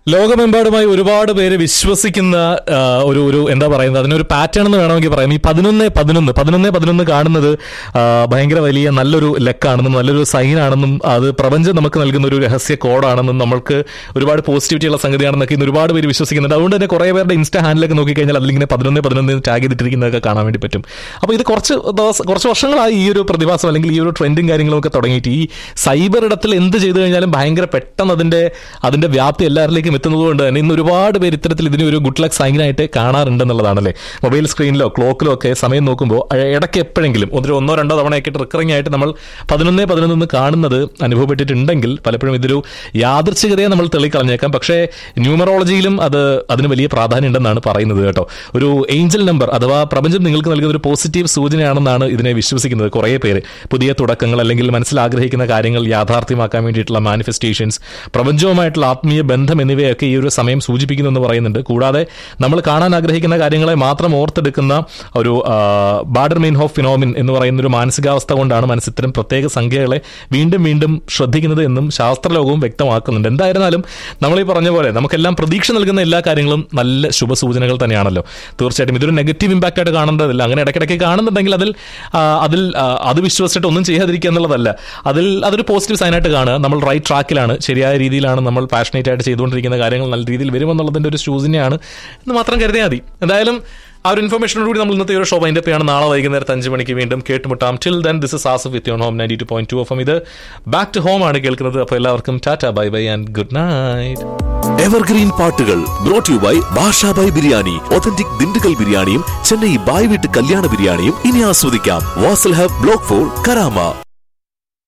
ലോകമെമ്പാടുമായി ഒരുപാട് പേര് വിശ്വസിക്കുന്ന ആ, ഒരു ഒരു എന്താ പറയുന്നത് അതിനൊരു പാറ്റേൺ എന്ന് വേണമെങ്കിൽ പറയാം ഈ പതിനൊന്ന് പതിനൊന്ന് പതിനൊന്ന് പതിനൊന്ന് കാണുന്നത് ആ, ഭയങ്കര വലിയ നല്ലൊരു ലെക്കാണെന്നും നല്ലൊരു സൈൻ ആണെന്നും അത് പ്രപഞ്ചം നമുക്ക് നൽകുന്ന ഒരു രഹസ്യ കോഡാണെന്നും നമ്മൾക്ക് ഒരുപാട് പോസിറ്റിവിറ്റി ഉള്ള സംഗതിയാണെന്നൊക്കെ ഇന്ന് ഒരുപാട് പേര് വിശ്വസിക്കുന്നുണ്ട് അതുകൊണ്ട് തന്നെ കുറേ പേരുടെ ഇൻസ്റ്റാ ഹാൻഡിലൊക്കെ നോക്കിക്കഴിഞ്ഞാൽ അതിലിങ്ങനെ പതിനൊന്ന് പതിനൊന്ന് ടാഗ് ചെയ്തിട്ടിരിക്കുന്നതൊക്കെ കാണാൻ വേണ്ടി പറ്റും അപ്പോൾ ഇത് കുറച്ച് ദിവസം കുറച്ച് വർഷങ്ങളായി ഈ ഒരു പ്രതിഭാസം അല്ലെങ്കിൽ ഈ ഒരു ട്രെൻഡും കാര്യങ്ങളും ഒക്കെ തുടങ്ങിയിട്ട് ഈ സൈബർ ഇടത്തിൽ എന്ത് ചെയ്തു കഴിഞ്ഞാലും ഭയങ്കര പെട്ടെന്ന് അതിന്റെ അതിന്റെ വ്യാപ്തി എല്ലാവരിലേക്കും എത്തുന്നത് കൊണ്ട് തന്നെ ഇന്ന് ഒരുപാട് പേര് ഇത്തരത്തിൽ ഇതിനെ ഒരു ഗുഡ് ലക്ക് സൈനായിട്ട് കാണാറുണ്ടെന്നുള്ളതാണല്ലേ മൊബൈൽ സ്ക്രീനിലോ ക്ലോക്കിലോ ഒക്കെ സമയം നോക്കുമ്പോൾ അഹ് ഇടയ്ക്ക് എപ്പോഴെങ്കിലും ഒരു ഒന്നോ രണ്ടോ തവണയൊക്കെ റിക്കറിംഗ് ആയിട്ട് നമ്മൾ പതിനൊന്ന് പതിനൊന്ന് കാണുന്നത് അനുഭവപ്പെട്ടിട്ടുണ്ടെങ്കിൽ പലപ്പോഴും ഇതൊരു യാദൃച്ഛികതയെ നമ്മൾ തെളിക്കളഞ്ഞേക്കാം പക്ഷേ ന്യൂമറോളജിയിലും അത് അതിന് വലിയ പ്രാധാന്യം ഉണ്ടെന്നാണ് പറയുന്നത് കേട്ടോ ഒരു ഏഞ്ചൽ നമ്പർ അഥവാ പ്രപഞ്ചം നിങ്ങൾക്ക് നൽകുന്ന ഒരു പോസിറ്റീവ് സൂചനയാണെന്നാണ് ഇതിനെ വിശ്വസിക്കുന്നത് കുറേ പേര് പുതിയ തുടക്കങ്ങൾ അല്ലെങ്കിൽ മനസ്സിൽ ആഗ്രഹിക്കുന്ന കാര്യങ്ങൾ യാഥാർത്ഥ്യമാക്കാൻ വേണ്ടിയിട്ടുള്ള മാനിഫെസ്റ്റേഷൻസ് പ്രപഞ്ചവുമായിട്ടുള്ള ആത്മീയ ബന്ധം എന്നിവയൊക്കെ ഈ ഒരു സമയം സൂചിപ്പിക്കുന്നു എന്ന് പറയുന്നുണ്ട് കൂടാതെ നമ്മൾ കാണാൻ ആഗ്രഹിക്കുന്ന കാര്യങ്ങളെ മാത്രം ഓർത്തെടുക്കുന്ന ഒരു ബാഡർ മെയിൻ ഓഫ് ഫിനോമിൻ എന്ന് പറയുന്ന ഒരു മാനസികാവസ്ഥ കൊണ്ടാണ് മനസ്സ് ഇത്തരം പ്രത്യേക സംഖ്യകളെ വീണ്ടും വീണ്ടും ശ്രദ്ധിക്കുന്നത് എന്നും ശാസ്ത്രലോകവും വ്യക്തമാക്കുന്നുണ്ട് എന്തായിരുന്നാലും നമ്മൾ ഈ പറഞ്ഞ പോലെ നമുക്കെല്ലാം പ്രതീക്ഷ നൽകുന്ന എല്ലാ കാര്യങ്ങളും നല്ല ശുഭസൂചനകൾ തന്നെയാണല്ലോ തീർച്ചയായിട്ടും ഇതൊരു നെഗറ്റീവ് ഇമ്പാക്റ്റ് ആയിട്ട് കാണേണ്ടതില്ല അങ്ങനെ ഇടയ്ക്കിടയ്ക്ക് കാണുന്നുണ്ടെങ്കിൽ അതിൽ ആ, അതിൽ ആ, അത് വിശ്വസിച്ചിട്ട് ഒന്നും ചെയ്യാതിരിക്കുക എന്നുള്ളതല്ല അതിൽ അതൊരു പോസിറ്റീവ് സൈനായിട്ട് കാണുക നമ്മൾ റൈറ്റ് ട്രാക്കിലാണ് ശരിയായ രീതിയിലാണ് നമ്മൾ പാഷനേറ്റ് ആയിട്ട് ചെയ്തുകൊണ്ടിരിക്കുന്ന കാര്യങ്ങൾ നല്ല രീതിയിൽ വരുമെന്നുള്ളതിന്റെ ഒരു സൂചനയാണ് എന്ന് മാത്രം കരുതിയാൽ മതി എന്തായാലും ആ ഒരു ഇൻഫർമേഷനോട് കൂടി നമ്മൾ ഇന്നത്തെ ഒരു ഷോ വൈൻഡപ്പ് ചെയ്യാണ് നാളെ വൈകുന്നേരത്ത് അഞ്ച് മണിക്ക് വീണ്ടും കേട്ടുമുട്ടാം till then this is Asaf with you on home ninety two point two F M ഇത് ബാക്ക് ടു ഹോം ആണ് കേൾക്കുന്നത് അപ്പോൾ എല്ലാവർക്കും tata bye bye and good night evergreen പാട്ടുകൾ brought you by Bashabhai biryani authentic Dindigul ബിരിയാണിയും ചെന്നൈ ബായ് വീട്ട് കല്യാണ ബിരിയാണിയും ഇനി ആസ്വദിക്കാം Wasl hub block four Karama